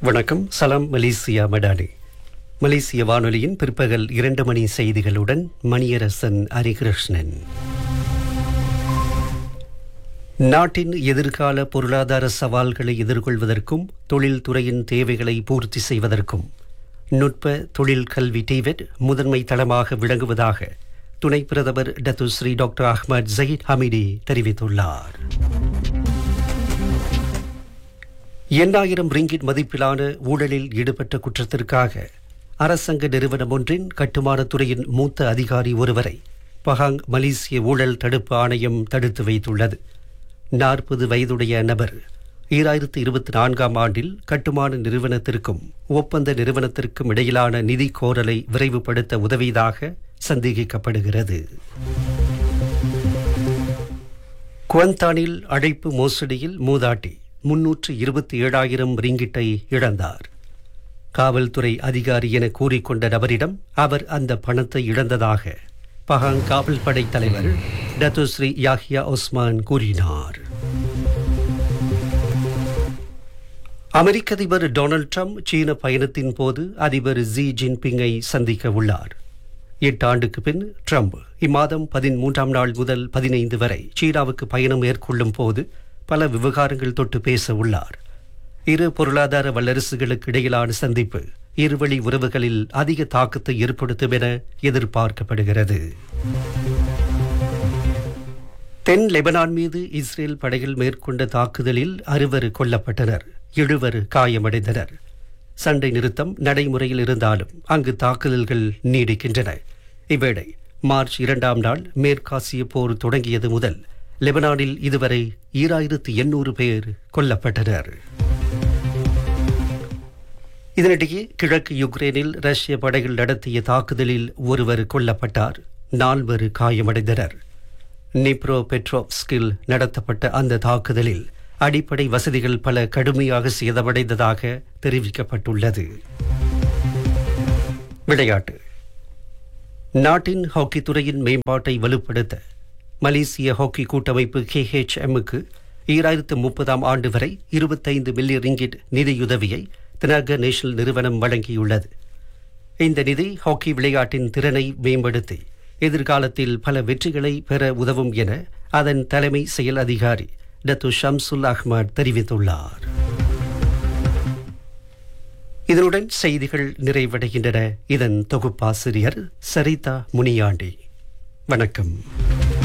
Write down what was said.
வணக்கம் சலாம் மலேசியா மடானி மலேசிய வானொலியின் பிற்பகல் இரண்டு மணி செய்திகளுடன் மணியரசன் ஹரிகிருஷ்ணன் நாட்டின் எதிர்கால பொருளாதார சவால்களை எதிர்கொள்வதற்கும் தொழில்துறையின் தேவைகளை பூர்த்தி செய்வதற்கும் நுட்ப தொழில் கல்வி டிவெட் முதன்மை தளமாக விளங்குவதாக துணை பிரதமர் Datuk Seri doctor Ahmad Zahid Hamidi தெரிவித்துள்ளார் எண்ணாயிரம் ரிங்கிட் மதிப்பிலான ஊழலில் ஈடுபட்ட குற்றத்திற்காக அரசாங்க நிறுவனம் ஒன்றின் கட்டுமானத் துறையின் மூத்த அதிகாரி ஒருவரை பஹாங் மலேசிய ஊழல் தடுப்பு ஆணையம் தடுத்து வைத்துள்ளது நாற்பது வயதுடைய நபர் ஈராயிரத்து இருபத்தி நான்காம் ஆண்டில் கட்டுமான நிறுவனத்திற்கும் ஒப்பந்த நிறுவனத்திற்கும் இடையிலான நிதி கோரலை விரைவுபடுத்த உதவியதாக சந்தேகிக்கப்படுகிறது குவந்தானில் அழைப்பு மோசடியில் மூதாட்டி முன்னூற்று இருபத்தி ஏழாயிரம் ரிங்கிட்டை இழந்தார் காவல்துறை அதிகாரி என கூறிக்கொண்ட நபரிடம் அவர் அந்த பணத்தை இழந்ததாக பஹாங் காவல் படை தலைவர் டத்துஸ்ரீ யாஹியா ஒஸ்மான் கூறினார் அமெரிக்க அதிபர் டொனால்ட் ட்ரம்ப் சீன பயணத்தின் போது அதிபர் ஜி ஜின்பிங்கை சந்திக்க உள்ளார் எட்டு ஆண்டுக்கு பின் ட்ரம்ப் இம்மாதம் பதிமூன்றாம் நாள் முதல் பதினைந்து வரை சீனாவுக்கு பயணம் மேற்கொள்ளும் போது பல விவகாரங்கள் தொட்டு பேச உள்ளார் இரு பொருளாதார வல்லரசுகளுக்கு இடையிலான சந்திப்பு இருவழி உறவுகளில் அதிக தாக்கத்தை ஏற்படுத்தும் என எதிர்பார்க்கப்படுகிறது தென் லெபனான் மீது இஸ்ரேல் படைகள் மேற்கொண்ட தாக்குதலில் அறுவர் கொல்லப்பட்டனர் எழுவர் காயமடைந்தனர் சண்டை நிறுத்தம் நடைமுறையில் இருந்தாலும் அங்கு தாக்குதல்கள் நீடிக்கின்றன இவ்வேளை மார்ச் இரண்டாம் நாள் மேற்காசிய போர் தொடங்கியது முதல் லெபனானில் இதுவரை ஈராயிரத்து எண்ணூறு பேர் கொல்லப்பட்டனர் இதனிடையே கிழக்கு யுக்ரைனில் ரஷ்ய படைகள் நடத்திய தாக்குதலில் ஒருவர் கொல்லப்பட்டார் நால்வர் காயமடைந்தனர் நிப்ரோ பெட்ரோவ்ஸ்கில் நடத்தப்பட்ட அந்த தாக்குதலில் அடிப்படை வசதிகள் பல கடுமையாக சேதமடைந்ததாக தெரிவிக்கப்பட்டுள்ளது விளையாட்டு நாட்டின் ஹாக்கி துறையின் மேம்பாட்டை வலுப்படுத்த மலேசிய ஹாக்கி கூட்டமைப்பு கேஹெச்எம்முக்கு ஈராயிரத்து முப்பதாம் ஆண்டு வரை இருபத்தைந்து மில்லியன் ரிங்கிட் நிதியுதவியை தினக நேஷனல் நிறுவனம் வழங்கியுள்ளது இந்த நிதி ஹாக்கி விளையாட்டின் திறனை மேம்படுத்தி எதிர்காலத்தில் பல வெற்றிகளை பெற உதவும் என அதன் தலைமை செயல் அதிகாரி டத்து ஷம்சுல் அஹ்மத் தெரிவித்துள்ளார் இதனுடன் செய்திகள் நிறைவடைகின்றன இதன் தொகுப்பாசிரியர் சரிதா முனியாண்டி வணக்கம்